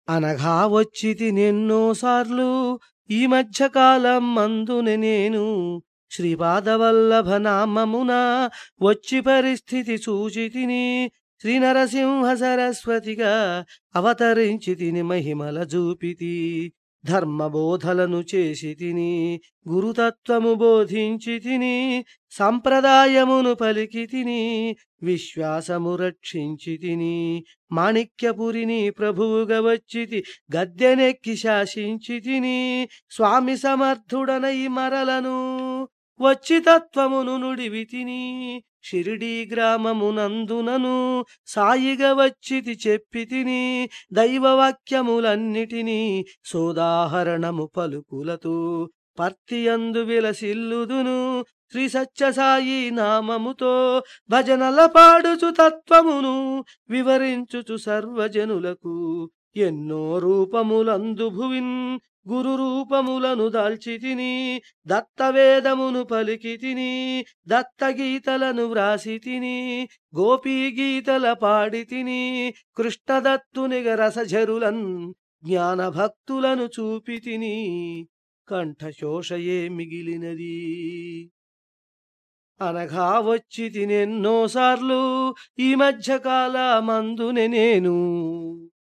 అనగా వచ్చి తినెన్నోసార్లు ఈ మధ్యకాలం మందున నేను శ్రీపాదవల్లభ నామమున వచ్చి పరిస్థితి చూచి తిని శ్రీ నరసింహ సరస్వతిగా అవతరించి తిని మహిమల చూపితి ధర్మబోధలను చేసి తిని గురుతత్వము బోధించి తిని సంప్రదాయమును పలికి తిని విశ్వాసము రక్షించి తిని మాణిక్యపురిని ప్రభువుగా వచ్చితి గద్దెనెక్కి శాసించి తిని స్వామి సమర్థుడనై మరలను వచ్చి తత్వమును నుడివి తిని షిరిడీ గ్రామమునందునను సాయిగా వచ్చితి చెప్పి తిని దైవవాక్యములన్నిటినీ సోదాహరణము పలుకులతో పర్తియందు విలసిల్లుదును శ్రీ సత్యసాయి నామముతో భజనల పాడుచు తత్వమును వివరించుచు సర్వజనులకు ఎన్నో రూపములందు భువిన్ గురు రూపములను దాల్చి తిని దత్తవేదమును పలికి తిని దత్తగీతలను వ్రాసి తిని గోపీ గీతల పాడి తిని కృష్ణదత్తునిగ రసఝరులన్ జ్ఞాన భక్తులను చూపి తిని కంఠశోషయే మిగిలినది అనగా వచ్చి తినెన్నోసార్లు ఈ మధ్యకాల మందునే నేను